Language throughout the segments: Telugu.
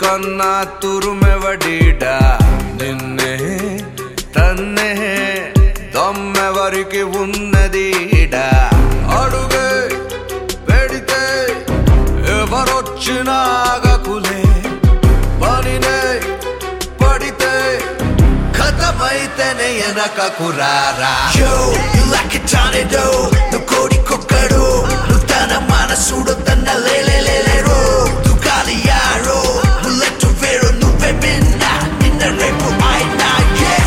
నీకన్నా తురుమెవడీడా నిన్నే తన్నే దమ్మెవరికి ఉన్నదీడా అడుగే పెడితే ఎవరొచ్చినా ఆగకులే పనినే పడితే కథమైతేనే వెనకకు రారా Yo, you like a tornado నువ్వు కోడి కుక్కడు నువ్వు తన మనసుడు తన లేలేలేలేరు నువ్వు గాలి యారో బుల్లెట్ వేరు నువ్వే మిన్న నిన్న రేపు అయినా yeah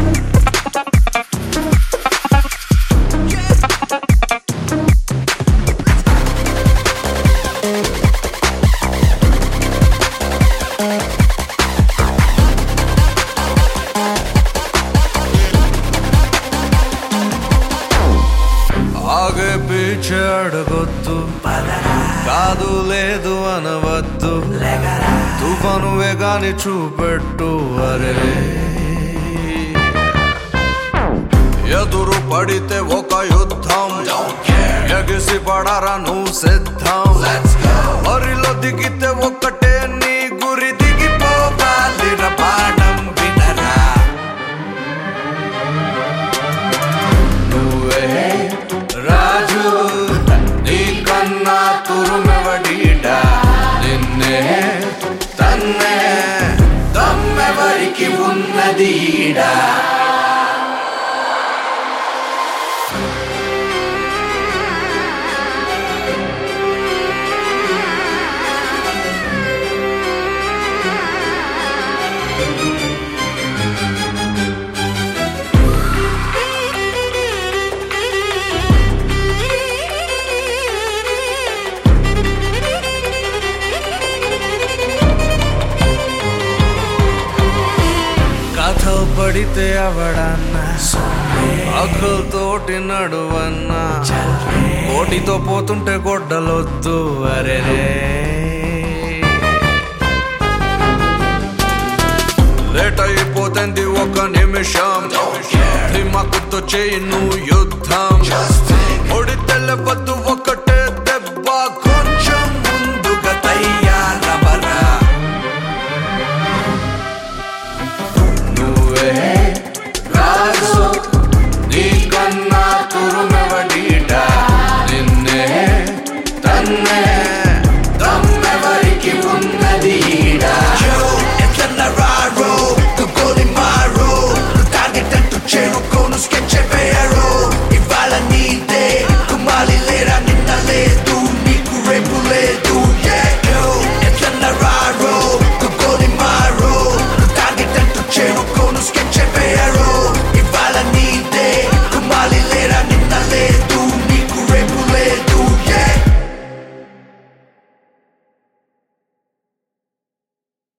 ఆగే పీచే అడగొద్దు కాదు లేదు అనవద్దు తుఫాను వేగాన్ని చూపెట్టు అరే ఎదురు పడితే ఒక యుద్ధం ఎగిసి పడరా నువ్వు సిద్ధం వరిలో దిగితే ఒక్కటే నీ గురి దిగిపోవాలి పాఠం వినరా నువ్వే రాజు నీకన్నా తురుమెవడీడా నిన్నే తన్నే దమ్మెవరికి ఉన్నదీడా కథ పడితే అవడన్నా తోటి నడువన్నా కోటితో పోతుంటే గొడ్డలొద్దు అరే లేట్ అయిపోతుంది ఒక నిమిషం దిమాకుతో చేయి నువ్వు యుద్ధం ఒడి తెల్లవద్దు